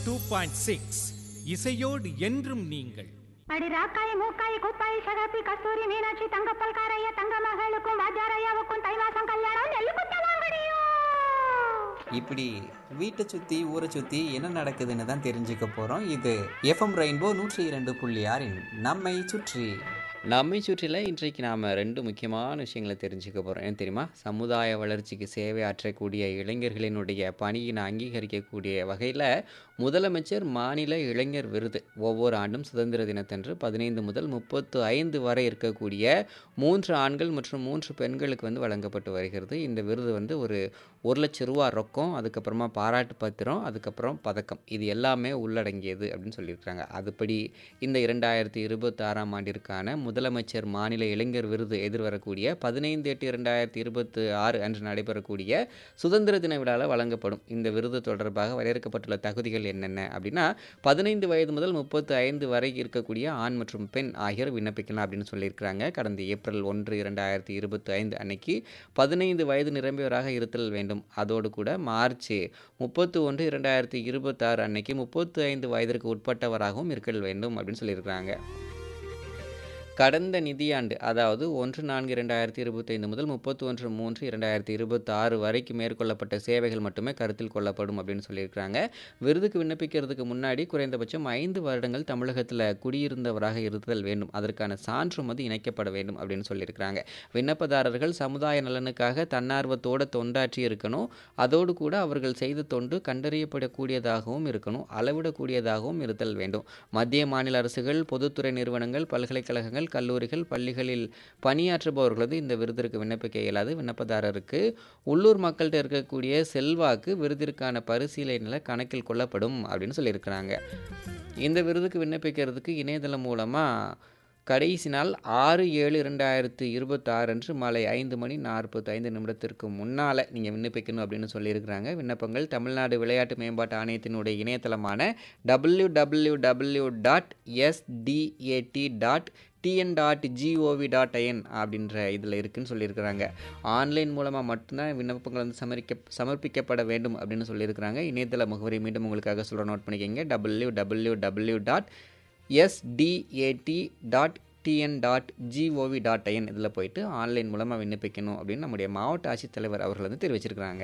two point six இசையோடு என்றும் நீங்கள் அடி ராக்காய் மூக்காய் குப்பாய் சகப்பி கஸ்தூரி மீனாட்சி தங்கப்பல் காரைய தங்க மகளுக்கும் வாத்தியாரையாவுக்கும் தை மாசம் கல்யாணம் நெல்லு குத்த வாங்கடியும் இப்படி வீட்டை சுற்றி ஊரை சுற்றி என்ன நடக்குதுன்னு தான் தெரிஞ்சுக்க போகிறோம் இது எஃப்எம் ரெயின்போ நூற்றி இரண்டு புள்ளி ஆறின் நம்மை சுற்றி நம்மை சுற்றில இன்றைக்கு நாம் ரெண்டு முக்கியமான விஷயங்களை தெரிஞ்சுக்க போகிறோம் என்ன தெரியுமா சமுதாய வளர்ச்சிக்கு சேவை ஆற்றக்கூடிய இளைஞர்களினுடைய பணியினை அங்கீகரிக்கக்கூடிய வகையில் முதலமைச்சர் மாநில இளைஞர் விருது ஒவ்வொரு ஆண்டும் சுதந்திர தினத்தன்று பதினைந்து முதல் முப்பத்து ஐந்து வரை இருக்கக்கூடிய மூன்று ஆண்கள் மற்றும் மூன்று பெண்களுக்கு வந்து வழங்கப்பட்டு வருகிறது இந்த விருது வந்து ஒரு ஒரு லட்ச ரூபா ரொக்கம் அதுக்கப்புறமா பாராட்டு பத்திரம் அதுக்கப்புறம் பதக்கம் இது எல்லாமே உள்ளடங்கியது அப்படின்னு சொல்லியிருக்காங்க அதுபடி இந்த இரண்டாயிரத்தி இருபத்தாறாம் ஆண்டிற்கான முதலமைச்சர் மாநில இளைஞர் விருது எதிர்வரக்கூடிய பதினைந்து எட்டு இரண்டாயிரத்தி இருபத்தி ஆறு அன்று நடைபெறக்கூடிய சுதந்திர தின விழாவில் வழங்கப்படும் இந்த விருது தொடர்பாக வரையறுக்கப்பட்டுள்ள தகுதிகள் என்னென்ன அப்படின்னா பதினைந்து வயது முதல் முப்பத்து ஐந்து வரை இருக்கக்கூடிய ஆண் மற்றும் பெண் ஆகியோர் விண்ணப்பிக்கலாம் அப்படின்னு சொல்லியிருக்கிறாங்க கடந்த ஏப்ரல் ஒன்று இரண்டாயிரத்தி இருபத்தி ஐந்து அன்னைக்கு பதினைந்து வயது நிரம்பியவராக இருத்தல் வேண்டும் அதோடு கூட மார்ச் முப்பத்து ஒன்று இரண்டாயிரத்தி இருபத்தாறு அன்னைக்கு முப்பத்து ஐந்து வயதிற்கு உட்பட்டவராகவும் இருக்கல் வேண்டும் அப்படின்னு சொல்லியிருக்கிறாங்க கடந்த நிதியாண்டு அதாவது ஒன்று நான்கு இரண்டாயிரத்தி இருபத்தைந்து முதல் முப்பத்தி ஒன்று மூன்று இரண்டாயிரத்தி இருபத்தி ஆறு வரைக்கும் மேற்கொள்ளப்பட்ட சேவைகள் மட்டுமே கருத்தில் கொள்ளப்படும் அப்படின்னு சொல்லியிருக்கிறாங்க விருதுக்கு விண்ணப்பிக்கிறதுக்கு முன்னாடி குறைந்தபட்சம் ஐந்து வருடங்கள் தமிழகத்தில் குடியிருந்தவராக இருத்தல் வேண்டும் அதற்கான சான்றும் வந்து இணைக்கப்பட வேண்டும் அப்படின்னு சொல்லியிருக்கிறாங்க விண்ணப்பதாரர்கள் சமுதாய நலனுக்காக தன்னார்வத்தோடு தொண்டாற்றி இருக்கணும் அதோடு கூட அவர்கள் செய்த தொண்டு கண்டறியப்படக்கூடியதாகவும் இருக்கணும் அளவிடக்கூடியதாகவும் இருத்தல் வேண்டும் மத்திய மாநில அரசுகள் பொதுத்துறை நிறுவனங்கள் பல்கலைக்கழகங்கள் கல்லூரிகள் பள்ளிகளில் பணியாற்றுபவர்களது இந்த விருதிற்கு விண்ணப்பிக்க இயலாது விண்ணப்பதாரருக்கு உள்ளூர் மக்கள்கிட்ட இருக்கக்கூடிய செல்வாக்கு விருதிற்கான பரிசீலனையில் கணக்கில் கொள்ளப்படும் அப்படின்னு சொல்லியிருக்கிறாங்க இந்த விருதுக்கு விண்ணப்பிக்கிறதுக்கு இணையதளம் மூலமாக கடைசி நாள் ஆறு ஏழு இரண்டாயிரத்து இருபத்தாறு அன்று மாலை ஐந்து மணி நாற்பத்தைந்து நிமிடத்திற்கு முன்னால் நீங்கள் விண்ணப்பிக்கணும் அப்படின்னு சொல்லியிருக்கிறாங்க விண்ணப்பங்கள் தமிழ்நாடு விளையாட்டு மேம்பாட்டு ஆணையத்தினுடைய இணையதளமான W W W dot SDAT dot TN dot gov dot IN அப்படின்ற இதில் இருக்குன்னு சொல்லியிருக்கிறாங்க ஆன்லைன் மூலமாக மட்டும்தான் விண்ணப்பங்கள் வந்து சமரிக்க சமர்ப்பிக்கப்பட வேண்டும் அப்படின்னு சொல்லியிருக்கிறாங்க இணையதள முகவரி மீண்டும் உங்களுக்காக சொல்ல நோட் பண்ணிக்கோங்க W W W dot SDAT dot TN dot gov dot in இதில் போயிட்டு ஆன்லைன் மூலமாக விண்ணப்பிக்கணும் அப்படின்னு நம்முடைய மாவட்ட ஆட்சித்தலைவர் அவர்கள் வந்து தெரிவிச்சிருக்கிறாங்க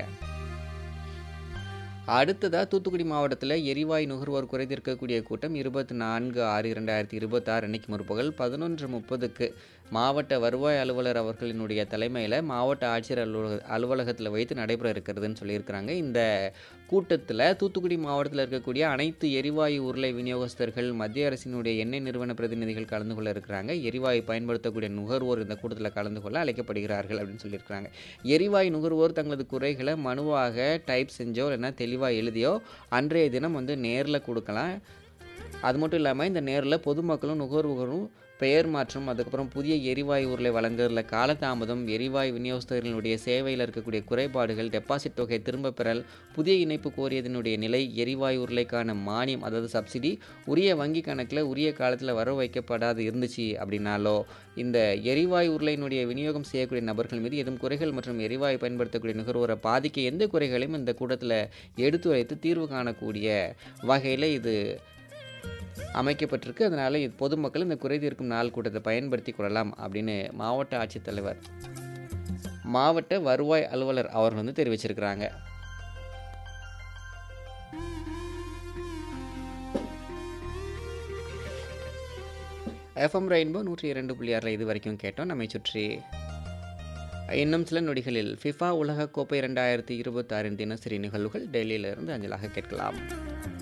அடுத்ததாக தூத்துக்குடி மாவட்டத்தில் எரிவாயு நுகர்வோர் குறைதீர்க்கக்கூடிய கூட்டம் இருபத்தி நான்கு ஆறு இரண்டாயிரத்தி இருபத்தாறு அன்னைக்கு முற்பகல் பதினொன்று முப்பதுக்கு மாவட்ட வருவாய் அலுவலர் அவர்களினுடைய தலைமையில் மாவட்ட ஆட்சியர் அலுவலக அலுவலகத்தில் வைத்து நடைபெற இருக்கிறதுன்னு சொல்லியிருக்கிறாங்க இந்த கூட்டத்தில் தூத்துக்குடி மாவட்டத்தில் இருக்கக்கூடிய அனைத்து எரிவாயு உருளை விநியோகஸ்தர்கள் மத்திய அரசினுடைய எண்ணெய் நிறுவன பிரதிநிதிகள் கலந்து கொள்ள இருக்கிறாங்க எரிவாயு பயன்படுத்தக்கூடிய நுகர்வோர் இந்த கூட்டத்தில் கலந்து கொள்ள அழைக்கப்படுகிறார்கள் அப்படின்னு சொல்லியிருக்கிறாங்க எரிவாயு நுகர்வோர் தங்களது குறைகளை மனுவாக டைப் செஞ்சோ இல்லைன்னா தெளிவாக எழுதியோ அன்றைய தினம் வந்து நேரில் கொடுக்கலாம் அது மட்டும் இல்லாமல் இந்த நேரில் பொதுமக்களும் நுகர்வோரும் பெயர் மாற்றம் அதுக்கப்புறம் புதிய எரிவாயு உருளை வழங்குறதுல காலதாமதம் எரிவாயு விநியோகஸ்தர்களுடைய சேவையில் இருக்கக்கூடிய குறைபாடுகள் டெபாசிட் தொகை திரும்ப பெறல் புதிய இணைப்பு கோரியதனுடைய நிலை எரிவாயு உருளைக்கான மானியம் அதாவது சப்சிடி உரிய வங்கி கணக்கில் உரிய காலத்தில் வர வைக்கப்படாது இருந்துச்சு அப்படின்னாலோ இந்த எரிவாயு உருளையினுடைய விநியோகம் செய்யக்கூடிய நபர்கள் மீது எதுவும் குறைகள் மற்றும் எரிவாயு பயன்படுத்தக்கூடிய நுகர்வோரை பாதிக்க எந்த குறைகளையும் இந்த கூட்டத்தில் எடுத்துரைத்து தீர்வு காணக்கூடிய வகையில் இது அமைக்கப்பட்டிருக்கு அதனால் இது பொதுமக்கள் இந்த குறை தீர்க்கும் நாள் கூட்டத்தை பயன்படுத்தி கொள்ளலாம் அப்படின்னு மாவட்ட ஆட்சித்தலைவர் மாவட்ட வருவாய் அலுவலர் அவர்கள் வந்து தெரிவிச்சிருக்கிறாங்க எஃப்எம் ரெயின்போ நூற்றி இரண்டு புள்ளி ஆறில் இது வரைக்கும் கேட்டோம் நம்மை சுற்றி இன்னும் சில நொடிகளில் ஃபிஃபா உலகக்கோப்பை இரண்டாயிரத்தி இருபத்தாறின் தினசரி நிகழ்வுகள் டெல்லியிலிருந்து அஞ்சலாக கேட்கலாம்